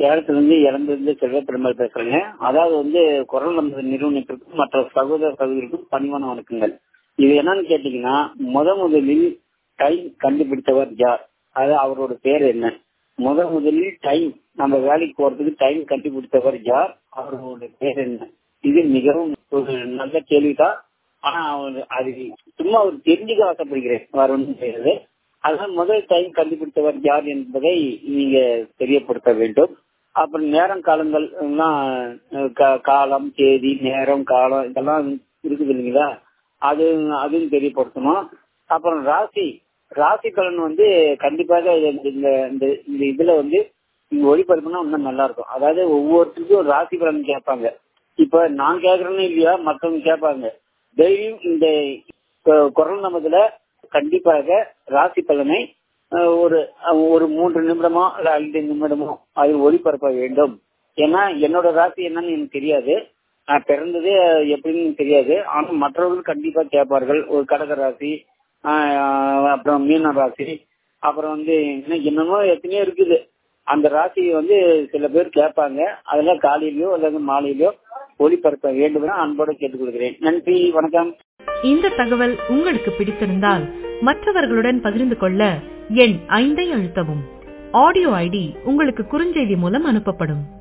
சேலத்துல இருந்து இறந்திருந்து செல்வ பெருமாள் பேசுறேங்க அதாவது வந்து குரல் நமது நிறுவனத்திற்கும் மற்ற சகோதர சகோதரிக்கும் பணிவான வணக்கங்கள் இது என்னன்னு கேட்டீங்கன்னா முத முதலில் டைம் கண்டுபிடித்தவர் யார் அது அவரோட பேர் என்ன முத முதலில் டைம் நம்ம வேலைக்கு போறதுக்கு டைம் கண்டுபிடித்தவர் யார் அவரோட பேர் என்ன இது மிகவும் ஒரு நல்ல கேள்விதான் ஆனா அவர் அது சும்மா ஒரு தெரிஞ்சுக்க ஆசைப்படுகிறேன் வேற ஒன்றும் செய்யாது அதனால் முதல் டைம் கண்டுபிடித்தவர் யார் என்பதை நீங்க தெரியப்படுத்த வேண்டும் அப்புறம் நேரம் காலங்கள் எல்லாம் காலம் தேதி நேரம் காலம் இதெல்லாம் இருக்குது இல்லைங்களா அது அதுவும் தெரியப்படுத்தணும் அப்புறம் ராசி ராசி பலன் வந்து கண்டிப்பாக இந்த இந்த இதுல வந்து நீங்க ஒளிபரப்புனா இன்னும் நல்லா இருக்கும் அதாவது ஒவ்வொருத்தருக்கும் ஒரு ராசி பலன் கேட்பாங்க இப்ப நான் கேக்குறேன்னு இல்லையா மற்றவங்க கேட்பாங்க டெய்லியும் இந்த குரல் நமதுல கண்டிப்பாக ராசி பலனை ஒரு ஒரு மூன்று நிமிடமோ இல்ல ஐந்து நிமிடமோ அது ஒளிபரப்ப வேண்டும் ஏன்னா என்னோட ராசி என்னன்னு எனக்கு தெரியாது நான் பிறந்ததே எப்படின்னு தெரியாது ஆனா மற்றவர்கள் கண்டிப்பா கேட்பார்கள் ஒரு கடக ராசி அப்புறம் மீன ராசி அப்புறம் வந்து என்னமோ எத்தனையோ இருக்குது அந்த ராசி வந்து சில பேர் கேட்பாங்க அதெல்லாம் காலையிலயோ அல்லது மாலையிலயோ ஒளிபரப்ப வேண்டும் என அன்போடு கேட்டுக்கொள்கிறேன் நன்றி வணக்கம் இந்த தகவல் உங்களுக்கு பிடித்திருந்தால் மற்றவர்களுடன் பகிர்ந்து கொள்ள எண் ஐந்தை அழுத்தவும் ஆடியோ ஐடி உங்களுக்கு குறுஞ்செய்தி மூலம் அனுப்பப்படும்